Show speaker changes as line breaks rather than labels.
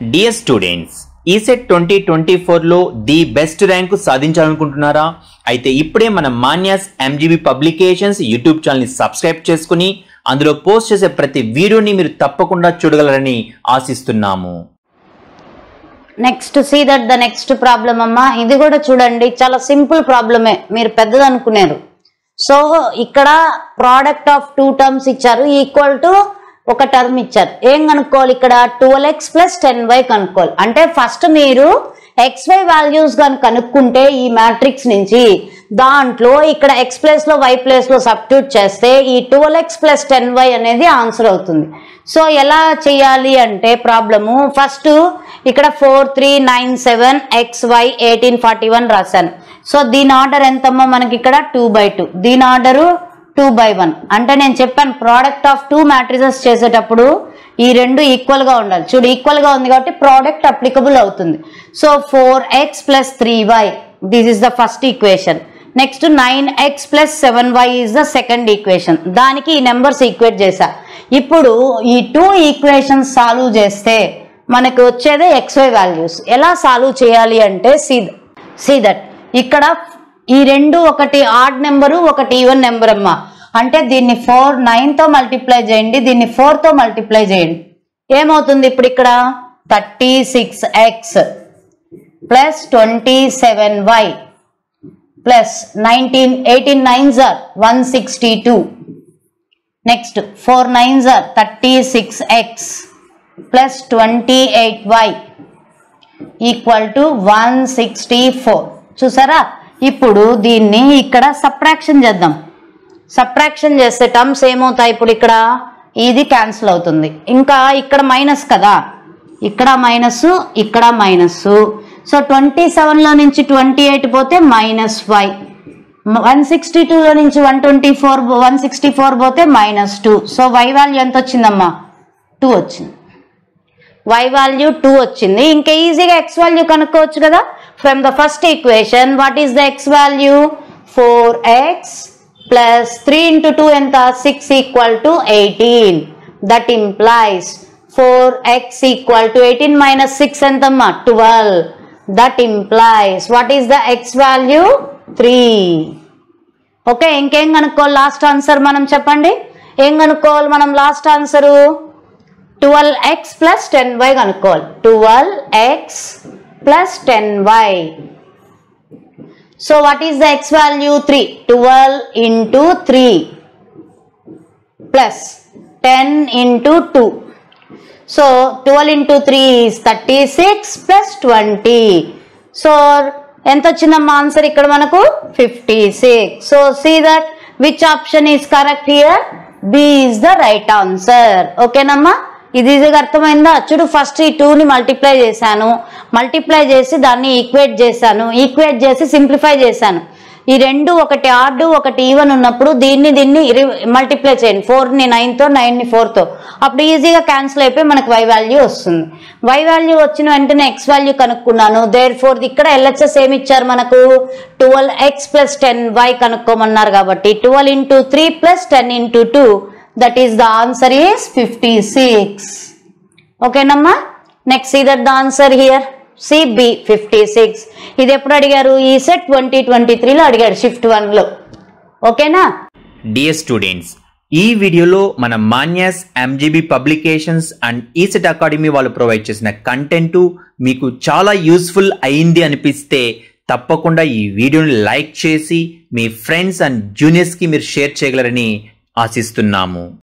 dear students ECET twenty twenty ఫోర్లో the best rank సాధించాలనుకుంటున్నారా అయితే ఇప్పుడే మన మాన్యాస్ ఎంజీబీ పబ్లికేషన్స్ యూట్యూబ్ ఛానల్ని సబ్స్క్రైబ్ చేసుకుని అందులో పోస్ట్ చేసే ప్రతి వీడియోని మీరు తప్పకుండా చూడగలరని ఆశిస్తున్నాము
next see that the next problem అమ్మా ఇది కూడా చూడండి చాలా సింపుల్ ప్రాబ్లమే మీరు పెద్దది అనుకునేరు సో ఇక్కడ ప్రోడక్ట్ ఆఫ్ టూ టర్మ్స్ ఇచ్చారు ఈక్వల్ టు ఒక టర్మ్ ఇచ్చారు ఏం కనుక్కోవాలి ఇక్కడ twelve x plus ten y కనుక్కోవాలి అంటే ఫస్ట్ మీరు ఎక్స్ వై వాల్యూస్ కానీ కనుక్కుంటే ఈ మ్యాట్రిక్స్ నుంచి దాంట్లో ఇక్కడ ఎక్స్ ప్లేస్ లో వై ప్లేస్ లో సబ్స్టిట్యూట్ చేస్తే ఈ twelve x plus ten y అనేది ఆన్సర్ అవుతుంది సో ఎలా చేయాలి అంటే ప్రాబ్లము ఫస్ట్ ఇక్కడ four three nine seven x y eighteen forty one రాశాను సో దీని ఆర్డర్ ఎంతమ్మా మనకి ఇక్కడ టూ బై టూ దీని ఆర్డరు టూ బై వన్ అంటే నేను చెప్పాను ప్రోడక్ట్ ఆఫ్ టూ మ్యాట్రిసెస్ చేసేటప్పుడు ఈ రెండు ఈక్వల్ గా ఉండాలి చూడు ఈక్వల్ గా ఉంది కాబట్టి ప్రోడక్ట్ అప్లికబుల్ అవుతుంది so four x plus three y this is the first equation next nine x plus seven y is the second equation దానికి ఈ నెంబర్స్ ఈక్వేట్ చేశా ఇప్పుడు ఈ టూ ఈక్వేషన్స్ సాల్వ్ చేస్తే మనకు వచ్చేదే ఎక్స్వై వాల్యూస్ ఎలా సాల్వ్ చేయాలి అంటే సీ సీ దట్ ఇక్కడ ఈ రెండు ఒకటి ఆడ్ నెంబరు ఒకటి ఈవెన్ నెంబర్ అమ్మా అంటే దీన్ని ఫోర్ నైన్తో మల్టిప్లై చేయండి దీన్ని ఫోర్తో మల్టిప్లై చేయండి ఏమవుతుంది ఇప్పుడు ఇక్కడ thirty six x plus twenty seven y plus nineteen eighteen nine జార్ one sixty two next four nine జార్ thirty six x plus twenty eight y equal to one sixty four చూసారా ఇప్పుడు దీన్ని ఇక్కడ సప్రాక్షన్ చేద్దాం సప్రాక్షన్ చేస్తే టర్మ్స్ ఏమవుతాయి ఇప్పుడు ఇక్కడ ఇది క్యాన్సిల్ అవుతుంది ఇంకా ఇక్కడ మైనస్ కదా ఇక్కడ మైనస్ ఇక్కడ మైనస్ సో ట్వంటీ సెవెన్లో నుంచి ట్వంటీ ఎయిట్ పోతే మైనస్ వై వన్ సిక్స్టీ టూలో నుంచి one twenty four one sixty four పోతే minus two so y value ఎంత వచ్చిందమ్మా టూ వచ్చింది వై వాల్యూ టూ వచ్చింది ఇంకా ఈజీగా ఎక్స్ వాల్యూ కనుక్కోవచ్చు కదా from the first equation what is the x value four x plus three into two ఎంత six equal to eighteen that implies four x equal to eighteen minus six ఎంతమ్మా twelve that implies what is the x value three okay ఇంకేం కనుక్కోవాలి last answer మనం చెప్పండి ఏం కనుక్కోవాలి మనం last answer twelve x plus ten y కనుక్కోవాలి twelve x plus ten y so what is the x value three twelve into three plus ten into two so twelve into three is thirty six plus twenty so ఎంత వచ్చిందమ్మా answer ఇక్కడ మనకు fifty six so see that which option is correct here B is the right answer ఓకేనమ్మా ఇది ఈజీగా అర్థమైందా చూడు first ఈ టూని మల్టిప్లై చేశాను మల్టిప్లై చేసి దాన్ని ఈక్వేట్ చేశాను ఈక్వేట్ చేసి సింప్లిఫై చేశాను ఈ రెండు ఒకటి ఆర్డు ఒకటి ఈవెన్ ఉన్నప్పుడు దీన్ని దీన్ని మల్టిప్లై చేయండి ఫోర్ని నైన్తో నైన్ని ఫోర్తో అప్పుడు ఈజీగా క్యాన్సిల్ అయిపోయి మనకు వై వాల్యూ వస్తుంది వై వాల్యూ వచ్చిన వెంటనే ఎక్స్ వాల్యూ కనుక్కున్నాను దేర్ ఫోర్ ఇక్కడ ఎల్హెచ్ఎస్ ఏమి ఇచ్చారు మనకు twelve x plus ten y కనుక్కోమన్నారు కాబట్టి twelve into three plus ten into two that is the answer is fifty six ఓకేనమ్మా next see that the answer here see B fifty six ఇది ఎప్పుడు అడిగారు ఈ సెట్ ట్వంటీ ట్వంటీ త్రీలో అడిగాడు shift వన్లో ఓకేనా
డియర్ స్టూడెంట్స్ ఈ వీడియోలో మన Manyas MGB publications and ECET academy వాళ్ళు ప్రొవైడ్ చేసిన కంటెంట్ మీకు చాలా యూస్ఫుల్ అయింది అనిపిస్తే తప్పకుండా ఈ వీడియోని లైక్ చేసి మీ ఫ్రెండ్స్ అండ్ జూనియర్స్కి మీరు షేర్ చేయగలరని ఆశిస్తున్నాము